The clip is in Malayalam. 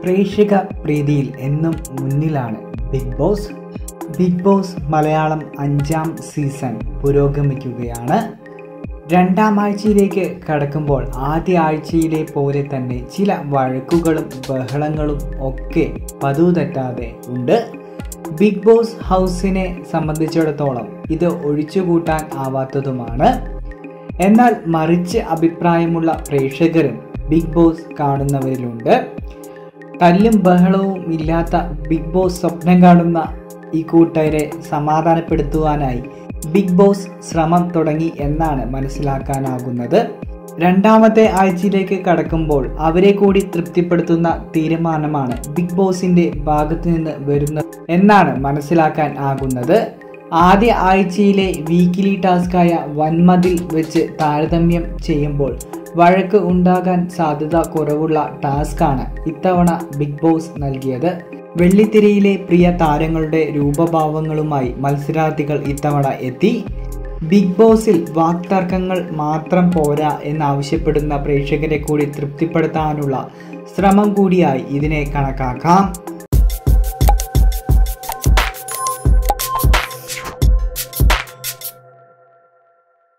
പ്രേക്ഷക പ്രീതിയിൽ എന്നും മുന്നിലാണ് Big Boss Big Boss Malayalam അഞ്ചാം സീസൺ പുരോഗമിക്കുകയാണ് രണ്ടാം ആഴ്ചയിലേക്ക് കടക്കുമ്പോൾ ആദ്യ ആഴ്ചയിലെ പോലെ തന്നെ ചില വഴക്കുകളും ബഹളങ്ങളും ഒക്കെ പതിവ് തെറ്റാതെ ഉണ്ട് ബിഗ് ബോസ് ഹൗസിനെ സംബന്ധിച്ചിടത്തോളം ഇത് ഒഴിച്ചുകൂട്ടാൻ ആവാത്തതുമാണ് എന്നാൽ മറിച്ച് അഭിപ്രായമുള്ള പ്രേക്ഷകരും ബിഗ് ബോസ് കാണുന്നവരിലുണ്ട് തല്ലും ബഹളവും ഇല്ലാത്ത ബിഗ് ബോസ് സ്വപ്നം കാണുന്ന ഈ കൂട്ടരെ സമാധാനപ്പെടുത്തുവാനായി ബിഗ് ബോസ് ശ്രമം തുടങ്ങി എന്നാണ് മനസ്സിലാക്കാനാകുന്നത് രണ്ടാമത്തെ ആഴ്ചയിലേക്ക് കടക്കുമ്പോൾ അവരെ കൂടി തൃപ്തിപ്പെടുത്തുന്ന തീരുമാനമാണ് ബിഗ് ബോസിന്റെ ഭാഗത്തു നിന്ന് വരുന്നത് എന്നാണ് മനസ്സിലാക്കാൻ ആകുന്നത് ആദ്യ ആഴ്ചയിലെ വീക്കിലി ടാസ്കായ വൻമതിൽ വെച്ച് താരതമ്യം ചെയ്യുമ്പോൾ വഴക്ക് ഉണ്ടാകാൻ സാധ്യത കുറവുള്ള ടാസ്കാണ് ഇത്തവണ ബിഗ് ബോസ് നൽകിയത് വെള്ളിത്തിരയിലെ പ്രിയ താരങ്ങളുടെ രൂപഭാവങ്ങളുമായി മത്സരാർത്ഥികൾ ഇത്തവണ എത്തി ബിഗ് ബോസിൽ വാക്തർക്കങ്ങൾ മാത്രം പോരാ എന്നാവശ്യപ്പെടുന്ന പ്രേക്ഷകരെ കൂടി തൃപ്തിപ്പെടുത്താനുള്ള ശ്രമം കൂടിയായി ഇതിനെ കണക്കാക്കാം